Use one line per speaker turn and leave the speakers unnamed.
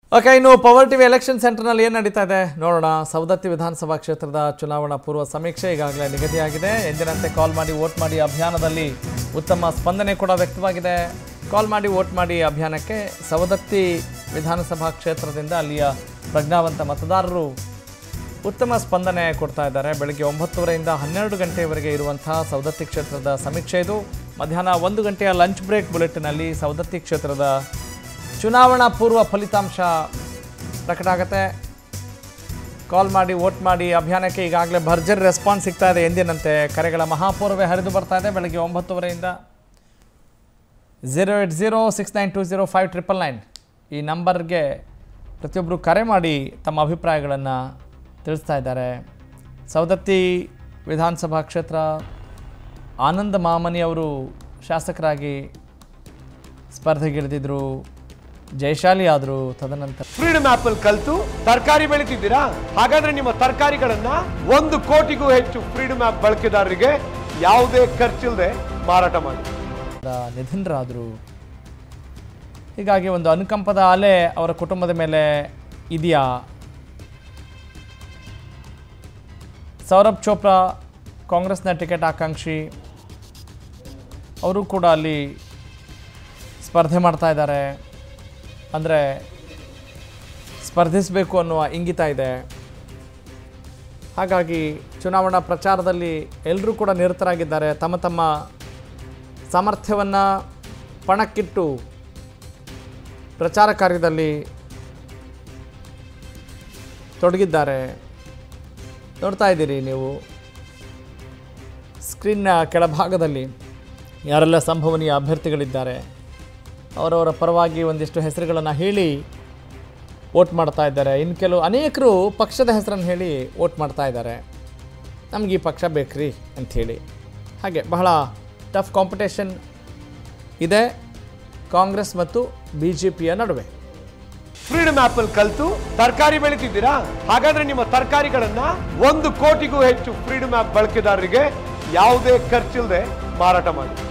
okay ಇನ್ನು power TV election ಸೆಂಟರ್ನಲ್ಲಿ ಏನು ನಡೀತಾ ಇದೆ ನೋಡೋಣ ಸವದತ್ತಿ ವಿಧಾನಸಭಾ ಕ್ಷೇತ್ರದ ಚುನಾವಣಾ ಪೂರ್ವ ಸಮೀಕ್ಷೆ ಈಗಾಗಲೇ ನಿಗದಿಯಾಗಿದೆ ಎಂದಿನಂತೆ ಕಾಲ್ ಮಾಡಿ ವೋಟ್ ಮಾಡಿ ಅಭಿಯಾನದಲ್ಲಿ ಉತ್ತಮ ಸ್ಪಂದನೆ ಕೂಡ ವ್ಯಕ್ತವಾಗಿದೆ ಕಾಲ್ ಮಾಡಿ ವೋಟ್ ಮಾಡಿ ಅಭಿಯಾನಕ್ಕೆ ಸವದತ್ತಿ ವಿಧಾನಸಭಾ ಕ್ಷೇತ್ರದಿಂದ ಅಲ್ಲಿಯ ಪ್ರಜ್ಞಾವಂತ ಮತದಾರರು ಉತ್ತಮ ಸ್ಪಂದನೆ ಕೊಡ್ತಾ ಇದ್ದಾರೆ ಬೆಳಗ್ಗೆ ಒಂಬತ್ತುವರೆಯಿಂದ ಹನ್ನೆರಡು ಗಂಟೆಯವರೆಗೆ ಇರುವಂತಹ ಸವದತ್ತಿ ಕ್ಷೇತ್ರದ ಸಮೀಕ್ಷೆ ಇದು ಮಧ್ಯಾಹ್ನ ಒಂದು ಗಂಟೆಯ ಲಂಚ್ ಬ್ರೇಕ್ ಬುಲೆಟಿನಲ್ಲಿ ಸವದತ್ತಿ ಕ್ಷೇತ್ರದ ಚುನಾವಣಾ ಪೂರ್ವ ಫಲಿತಾಂಶ ಪ್ರಕಟ ಆಗುತ್ತೆ ಕಾಲ್ ಮಾಡಿ ವೋಟ್ ಮಾಡಿ ಅಭಿಯಾನಕ್ಕೆ ಈಗಾಗಲೇ ಭರ್ಜರಿ ರೆಸ್ಪಾನ್ಸ್ ಸಿಗ್ತಾ ಇದೆ ಎಂದಿನಂತೆ ಕರೆಗಳ ಮಹಾಪೂರ್ವೇ ಹರಿದು ಬರ್ತಾ ಇದೆ ಬೆಳಗ್ಗೆ ಒಂಬತ್ತುವರೆಯಿಂದ zero eight zero six nine two zero five triple nine ಈ ನಂಬರ್ಗೆ ಪ್ರತಿಯೊಬ್ಬರು ಕರೆ ಮಾಡಿ ತಮ್ಮ ಅಭಿಪ್ರಾಯಗಳನ್ನು ತಿಳಿಸ್ತಾ ಇದ್ದಾರೆ ಸವದತ್ತಿ ವಿಧಾನಸಭಾ ಕ್ಷೇತ್ರ ಆನಂದ ಮಾಮನಿ ಅವರು ಶಾಸಕರಾಗಿ ಸ್ಪರ್ಧೆಗಿಳಿದಿದ್ರು ಜಯಶಾಲಿ ಆದರು ತದನಂತರ
ಫ್ರೀಡಮ್ ಆಪ್ ಅಲ್ಲಿ ಕಲ್ತು ತರಕಾರಿ ಬೆಳಿತಿದ್ದೀರಾ ಹಾಗಾದ್ರೆ ನಿಮ್ಮ ತರಕಾರಿಗಳನ್ನ ಒಂದು ಕೋಟಿಗೂ ಹೆಚ್ಚು ಫ್ರೀಡಮ್ ಆಪ್ ಬಳಕೆದಾರರಿಗೆ ಯಾವುದೇ ಖರ್ಚಿಲ್ಲದೆ ಮಾರಾಟ ಮಾಡಿ
ನಿಧನರಾದರು ಹೀಗಾಗಿ ಒಂದು ಅನುಕಂಪದ ಅಲೆ ಅವರ ಕುಟುಂಬದ ಮೇಲೆ ಇದೆಯಾ ಸೌರಭ್ ಚೋಪ್ರಾ ಕಾಂಗ್ರೆಸ್ನ ಟಿಕೆಟ್ ಆಕಾಂಕ್ಷಿ ಅವರು ಕೂಡ ಅಲ್ಲಿ ಸ್ಪರ್ಧೆ ಮಾಡ್ತಾ ಇದ್ದಾರೆ ಅಂದರೆ ಸ್ಪರ್ಧಿಸಬೇಕು ಅನ್ನುವ ಇಂಗಿತ ಇದೆ ಹಾಗಾಗಿ ಚುನಾವಣಾ ಪ್ರಚಾರದಲ್ಲಿ ಎಲ್ಲರೂ ಕೂಡ ನಿರತರಾಗಿದ್ದಾರೆ ತಮ್ಮ ತಮ್ಮ ಸಾಮರ್ಥ್ಯವನ್ನು ಪಣಕ್ಕಿಟ್ಟು ಪ್ರಚಾರ ಕಾರ್ಯದಲ್ಲಿ ತೊಡಗಿದ್ದಾರೆ ನೋಡ್ತಾ ಇದ್ದೀರಿ ನೀವು ಸ್ಕ್ರೀನ್ನ ಕೆಳಭಾಗದಲ್ಲಿ ಯಾರೆಲ್ಲ ಸಂಭವನೀಯ ಅಭ್ಯರ್ಥಿಗಳಿದ್ದಾರೆ ಅವರವರ ಪರವಾಗಿ ಒಂದಿಷ್ಟು ಹೆಸರುಗಳನ್ನು ಹೇಳಿ ವೋಟ್ ಮಾಡ್ತಾ ಇದ್ದಾರೆ ಇನ್ನು ಕೆಲವು ಅನೇಕರು ಪಕ್ಷದ ಹೆಸರನ್ನು ಹೇಳಿ ವೋಟ್ ಮಾಡ್ತಾ ಇದ್ದಾರೆ ನಮ್ಗೆ ಈ ಪಕ್ಷ ಬೇಕ್ರಿ ಅಂಥೇಳಿ ಹಾಗೆ ಬಹಳ ಟಫ್ ಕಾಂಪಿಟೇಷನ್ ಇದೆ ಕಾಂಗ್ರೆಸ್ ಮತ್ತು ಬಿ ಜೆ ಪಿಯ ನಡುವೆ
ಫ್ರೀಡಮ್ ಆಪ್ ಅಲ್ಲಿ ಕಲ್ತು ತರಕಾರಿ ಬೆಳಿತಿದ್ದೀರಾ ಹಾಗಾದ್ರೆ ನಿಮ್ಮ ತರಕಾರಿಗಳನ್ನ ಒಂದು ಕೋಟಿಗೂ ಹೆಚ್ಚು ಫ್ರೀಡಮ್ ಆಪ್ ಬಳಕೆದಾರರಿಗೆ ಯಾವುದೇ ಖರ್ಚಿಲ್ಲದೆ ಮಾರಾಟ ಮಾಡಿ